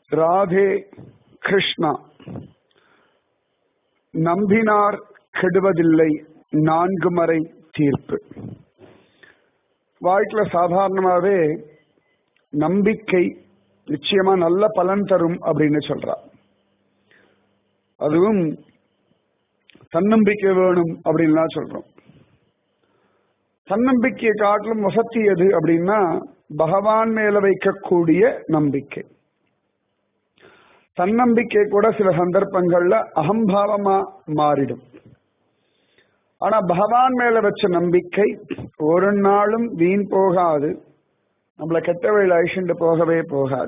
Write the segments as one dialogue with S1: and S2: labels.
S1: ராதே கிருஷ்ணா நம்பினார் கெடுவதில்லை நான்கு மறை தீர்ப்பு வாழ்க்கையில சாதாரணமாவே நம்பிக்கை நிச்சயமா நல்ல பலன் தரும் அப்படின்னு சொல்றா அதுவும் தன்னம்பிக்கை வேணும் அப்படின்லாம் சொல்றோம் தன்னம்பிக்கையை காட்டிலும் வசத்தி எது அப்படின்னா பகவான் மேல வைக்கக்கூடிய நம்பிக்கை தன்னம்பிக்கை கூட சில சந்தர்ப்பங்கள்ல அகம்பாவமா மாறிடும் ஆனா பகவான் மேல வச்ச நம்பிக்கை ஒரு நாளும் வீண் போகாது நம்மள கெட்ட வழியில் அழிச்சுட்டு போகவே போகாது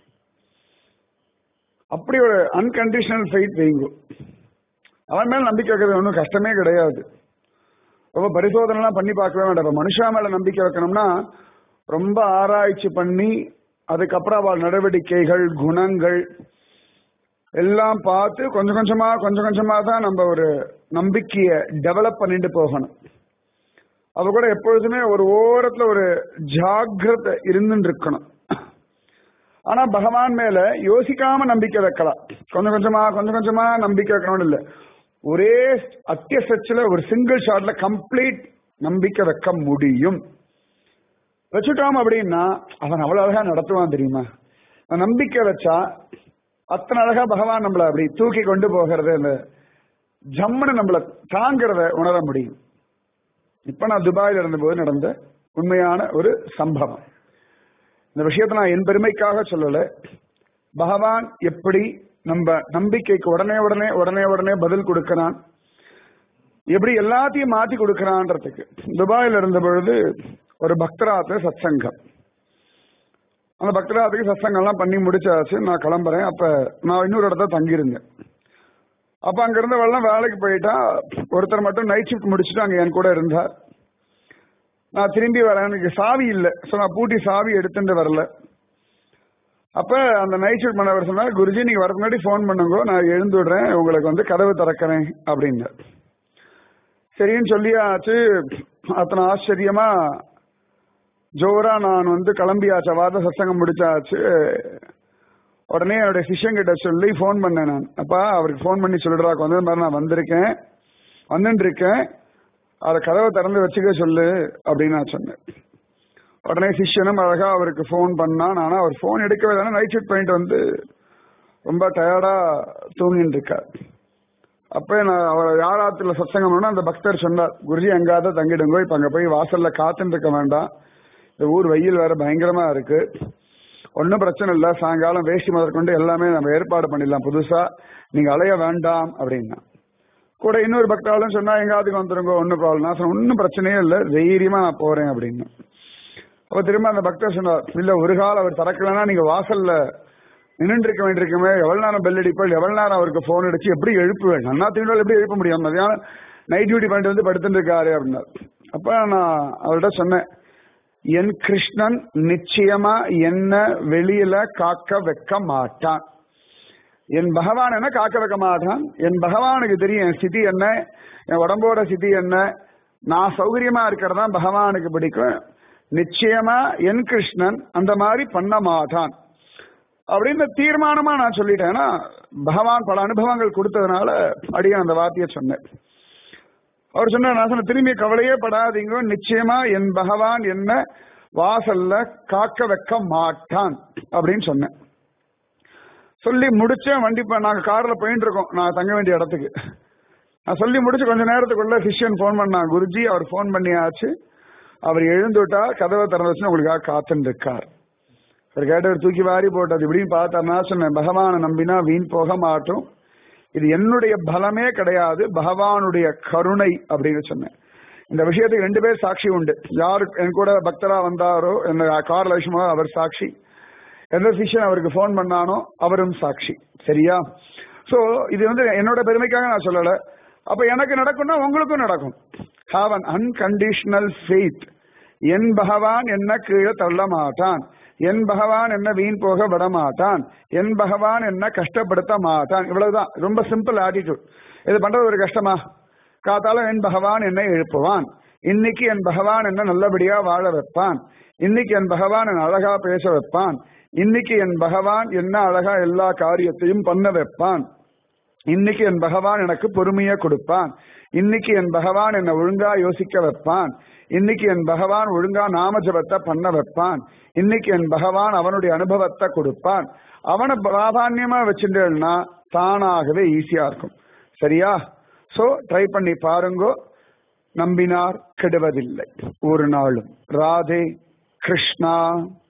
S1: அப்படி ஒரு அன்கண்டிஷனல் ஃபைட் வைங்கோ அவன் மேல நம்பிக்கை வைக்கிறது ஒன்றும் கஷ்டமே கிடையாது ரொம்ப பரிசோதனைலாம் பண்ணி பார்க்கவே வேண்டாம் இப்ப மனுஷா மேல நம்பிக்கை வைக்கணும்னா ரொம்ப ஆராய்ச்சி பண்ணி அதுக்கப்புறம் அவள் நடவடிக்கைகள் குணங்கள் எல்லாம் பார்த்து கொஞ்சம் கொஞ்சமா கொஞ்சம் கொஞ்சமா தான் நம்ம ஒரு நம்பிக்கைய டெவலப் பண்ணிட்டு போகணும் அவ கூட எப்பொழுதுமே ஒரு ஓரத்துல ஒரு ஜாகிரதை இருந்துட்டு இருக்கணும் ஆனா பகவான் மேல யோசிக்காம நம்பிக்கை வைக்கலாம் கொஞ்சம் கொஞ்சமா கொஞ்சம் கொஞ்சமா நம்பிக்கை வைக்கணும்னு இல்ல ஒரே அத்தியசச்சில ஒரு சிங்கிள் ஷாட்ல கம்ப்ளீட் நம்பிக்கை வைக்க முடியும் வச்சுட்டோம் அப்படின்னா அவன் அவ்வளவு அழகா நடத்துவான் தெரியுமா நம்பிக்கை வச்சா அத்தனை அழகா பகவான் நம்மள அப்படி தூக்கி கொண்டு போகிறது அந்த ஜம்முன்னு நம்மள தாங்கிறத உணர முடியும் இப்ப நான் துபாயில் இருந்தபோது நடந்த உண்மையான ஒரு சம்பவம் இந்த விஷயத்தை நான் என் பெருமைக்காக சொல்லல பகவான் எப்படி நம்ம நம்பிக்கைக்கு உடனே உடனே உடனே உடனே பதில் கொடுக்கிறான் எப்படி எல்லாத்தையும் மாத்தி கொடுக்கறான்றதுக்கு துபாயில் இருந்த பொழுது ஒரு பக்தராத்து சத்சங்கம் அந்த பக்தராத்துக்கு சத்சங்கம்லாம் பண்ணி முடிச்சாச்சு நான் கிளம்புறேன் அப்ப நான் இன்னொரு இடத்துல தங்கியிருந்தேன் அப்ப அங்க இருந்தவெல்லாம் வேலைக்கு போயிட்டா ஒருத்தர் மட்டும் நைட் ஷிஃப்ட் முடிச்சுட்டு அங்க என் கூட இருந்தார் நான் திரும்பி வரேன் எனக்கு சாவி இல்லை ஸோ நான் பூட்டி சாவி எடுத்துட்டு வரல அப்ப அந்த நைட் ஷிஃப்ட் பண்ணவர் சொன்னார் குருஜி நீங்க வரதுக்கு முன்னாடி ஃபோன் பண்ணுங்க நான் எழுந்து விடுறேன் உங்களுக்கு வந்து கதவு திறக்கிறேன் அப்படின்னு சரின்னு சொல்லியாச்சு அத்தனை ஆச்சரியமா ஜோரா நான் வந்து கிளம்பியாச்சு வாத சசங்கம் முடிச்சாச்சு உடனே என்னுடைய சிஷ்யங்கிட்ட சொல்லி ஃபோன் பண்ணேன் நான் அப்பா அவருக்கு ஃபோன் பண்ணி சொல்லிடுறாக்கு வந்து மாதிரி நான் வந்திருக்கேன் வந்துட்டு இருக்கேன் அதை கதவை திறந்து வச்சுக்க சொல்லு அப்படின்னு நான் சொன்னேன் உடனே சிஷ்யனும் அழகா அவருக்கு ஃபோன் பண்ணான் ஆனா அவர் ஃபோன் எடுக்கவே தானே நைட் ஷிஃப்ட் பண்ணிட்டு வந்து ரொம்ப டயர்டா தூங்கிட்டு இருக்கார் அப்ப நான் அவர் யாராத்துல சத்சங்கம் பண்ணா அந்த பக்தர் சொன்னார் குருஜி எங்காவது தங்கிடுங்கோ இப்ப அங்க போய் வாசல்ல காத்துட்டு இருக்க வேண்டாம் இந்த ஊர் வெயில் வேற பயங்கரமா இருக்கு ஒன்றும் பிரச்சனை இல்லை சாயங்காலம் வேஷ்டி முதற்கொண்டு எல்லாமே நம்ம ஏற்பாடு பண்ணிடலாம் புதுசா நீங்க அலைய வேண்டாம் அப்படின்னா கூட இன்னொரு பக்தாலும் சொன்னா எங்காவதுக்கு வந்துருங்க ஒன்றும் ப்ராப்ளம் நான் சொன்னேன் ஒன்றும் பிரச்சனையே இல்லை தைரியமா நான் போறேன் அப்படின்னு அப்ப திரும்ப அந்த பக்தர் சொன்னார் இல்ல ஒரு காலம் அவர் திறக்கலன்னா நீங்க வாசல்ல நின்று இருக்க வேண்டியிருக்குமே எவ்வளவு நேரம் பெல் அடிப்பாள் எவ்வளவு நேரம் அவருக்கு போன் அடிச்சு எப்படி எழுப்புவேன் அண்ணா திருநாள் எப்படி எழுப்ப முடியும் மதியானம் நைட் டியூட்டி பண்ணிட்டு வந்து படுத்துட்டு இருக்காரு அப்படின்னார் அப்ப நான் அவர்கிட்ட சொன்னேன் என் கிருஷ்ணன் நிச்சயமா என்ன வெளியில காக்க வைக்க மாட்டான் என் பகவான் என்ன காக்க வைக்க மாட்டான் என் பகவானுக்கு தெரியும் என் ஸ்திதி என்ன என் உடம்போட ஸ்திதி என்ன நான் சௌகரியமா இருக்கிறதா பகவானுக்கு பிடிக்கும் நிச்சயமா என் கிருஷ்ணன் அந்த மாதிரி பண்ண மாட்டான் அப்படின்னு தீர்மானமா நான் சொல்லிட்டேன் ஏன்னா பகவான் பல அனுபவங்கள் கொடுத்ததுனால அடிய அந்த வார்த்தையை சொன்னேன் அவர் சொன்னார் நான் சொன்ன திரும்பி கவலையே படாதீங்க நிச்சயமா என் பகவான் என்ன வாசல்ல காக்க வைக்க மாட்டான் அப்படின்னு சொன்னேன் சொல்லி முடிச்சேன் வண்டி நாங்க கார்ல போயிட்டு இருக்கோம் நான் தங்க வேண்டிய இடத்துக்கு நான் சொல்லி முடிச்சு கொஞ்ச நேரத்துக்குள்ள சிஷ்யன் போன் பண்ணான் குருஜி அவர் போன் பண்ணியாச்சு அவர் எழுந்துட்டா கதவை திறந்து வச்சு உங்களுக்காக காத்துட்டு இருக்கார் அவர் கேட்டவர் தூக்கி வாரி போட்டது இப்படின்னு பார்த்தாருனா சொன்னேன் பகவானை நம்பினா வீண் போக மாட்டோம் இது என்னுடைய பலமே கிடையாது பகவானுடைய கருணை அப்படின்னு சொன்னேன் இந்த விஷயத்துக்கு ரெண்டு பேர் சாட்சி உண்டு யாரு என் கூட பக்தரா வந்தாரோ என்ன கார் லட்சுமோ அவர் சாட்சி எந்த சிஷன் அவருக்கு போன் பண்ணானோ அவரும் சாட்சி சரியா சோ இது வந்து என்னோட பெருமைக்காக நான் சொல்லல அப்ப எனக்கு நடக்கும்னா உங்களுக்கும் நடக்கும் ஹாவ் அன் அன்கண்டிஷனல் ஃபெய்த் என் பகவான் என்ன கீழே தள்ள மாட்டான் என் பகவான் என்ன வீண் போக விட மாட்டான் என் பகவான் என்ன கஷ்டப்படுத்த மாட்டான் இவ்வளவுதான் ரொம்ப சிம்பிள் ஆட்டிடியூட் இது பண்றது ஒரு கஷ்டமா காத்தால என் பகவான் என்னை எழுப்புவான் இன்னைக்கு என் பகவான் என்ன நல்லபடியா வாழ வைப்பான் இன்னைக்கு என் பகவான் என்ன அழகா பேச வைப்பான் இன்னைக்கு என் பகவான் என்ன அழகா எல்லா காரியத்தையும் பண்ண வைப்பான் இன்னைக்கு என் பகவான் எனக்கு பொறுமையை கொடுப்பான் இன்னைக்கு என் பகவான் என்னை ஒழுங்கா யோசிக்க வைப்பான் இன்னைக்கு என் பகவான் ஒழுங்கா நாம ஜபத்தை பண்ண வைப்பான் இன்னைக்கு என் பகவான் அவனுடைய அனுபவத்தை கொடுப்பான் அவனை பிராதான்யமா வச்சுட்டேன்னா தானாகவே ஈஸியா இருக்கும் சரியா சோ ட்ரை பண்ணி பாருங்கோ நம்பினார் கெடுவதில்லை ஒரு நாளும் ராதே கிருஷ்ணா